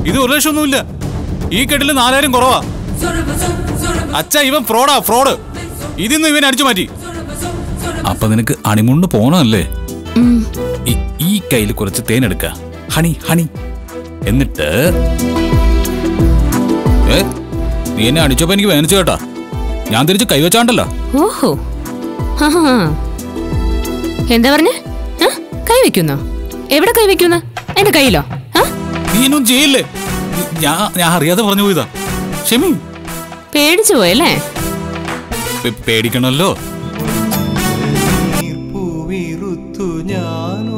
ഇത് ഒരു ലക്ഷം ഒന്നുമില്ല ഈ കെട്ടില് നാലായിരം കുറവാ അച്ഛ ഇവൻ ഫ്രോഡാ ഫ്രോഡ് ഇതിന്ന് ഇവൻ അടിച്ചു മാറ്റി അപ്പൊ നിനക്ക് അണിമുണ്ട് പോണല്ലേ ഉം. ഈ- ഈ കയ്യിൽ കുറച്ച് തേനെടുക്ക ഹണി ഹണി എന്നിട്ട് ഏ നീ എന്നെ അടിച്ചപ്പോ എനിക്ക് വേനിച്ചു കേട്ടാ ഞാൻ തിരിച്ച് കൈവച്ചാണ്ടല്ലോ ഓഹോ ആഹാ. എന്താ പറഞ്ഞേ ആ? കൈ വെക്കുന്നോ എവിടെ കൈ വെക്കുന്ന എന്റെ കയ്യിലോ ആ നീ ഒന്നും ചെയ്യില്ലേ ഞാൻ ഞാൻ അറിയാതെ പറഞ്ഞു പോയതാ ക്ഷമി പേടിച്ചു പോയല്ലേ പേ- പേടിക്കണല്ലോ പൂവിറുത്തു ഞാനോ